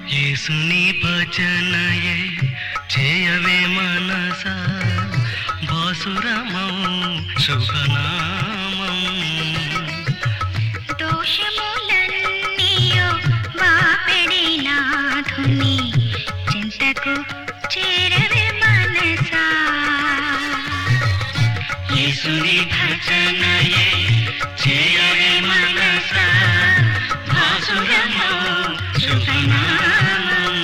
యేసుని భజనయే చేయవే మనస బాసురమౌ శుభనామం దోషములన్నీయో బాపెడి నాథుని చింతకు చేరవే మనసా యేసుని భజనయే చేయవే మనస బాసురమౌ శుభనామం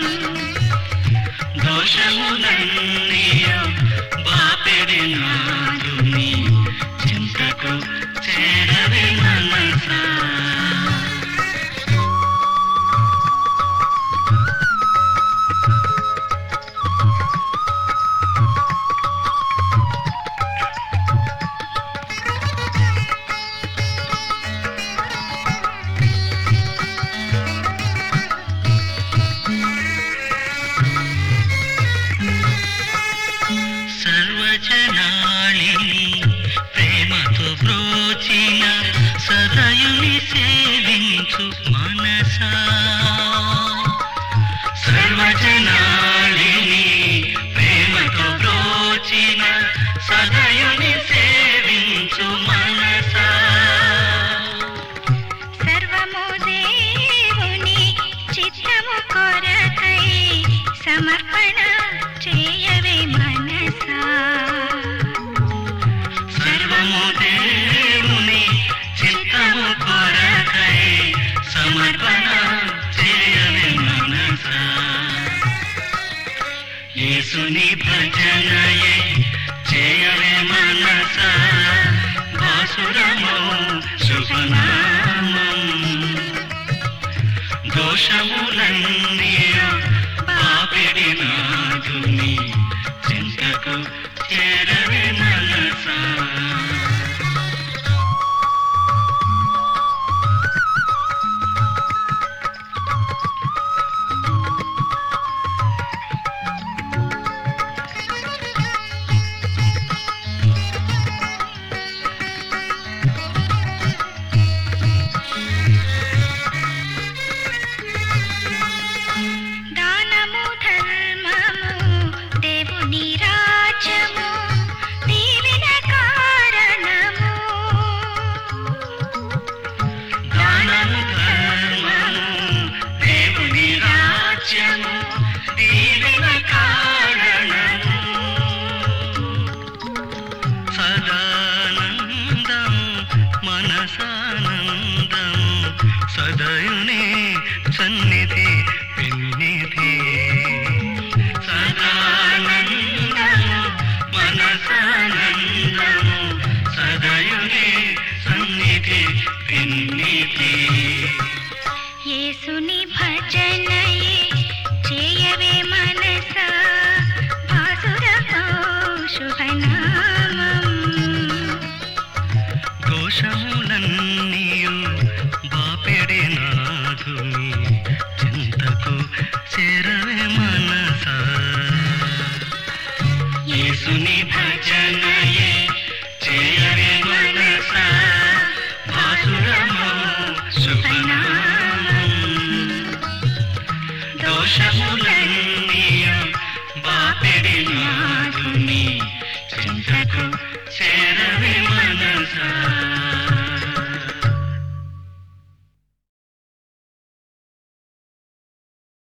దోషములన్నీయో బాపెడి నాదుని చింతకు చేరవే మనసా సర్వజనాళిని ప్రేమతో బ్రోచిన సదయుని సేవించు మనసా సర్వజనాళిని ప్రేమతో బ్రోచిన సదయుని సేవించు మనసా సర్వము దేవుని చిత్తము కొరకై సమర్పణ చేయవే మనసా సర్వము దేవుని చిత్తము కొరకై సమర్పణ చేయవే మనసా యేసుని భజనయే చేయవే మనసా బాసురమో శుభనామం దోషములన్నీయో పాపిడి నాదుని చింతకు చేరవే మనసా దానము ధర్మము దేవుని రాజ్యము దీవెన కారణము దానము ధర్మము దేవుని రాజ్యము దీవెన కారణము సదానందము మనసానందము సదయుని సన్నిధి పెన్నిధి సదానందము మనసానందము సదయుని సన్నిధి పెన్నిధి యేసుని భజనయే చేయవే మనసా భాసురమో శుభనామం దోషములన్నీయు బాపెడి నాథుని చింతకు చేరవే మనసా యేసుని భజనయే చేయవే మనసా భాసురమో శుభనామం దోషములన్నీయు బాపెడి నాథుని చింతకు చేరవే మనసా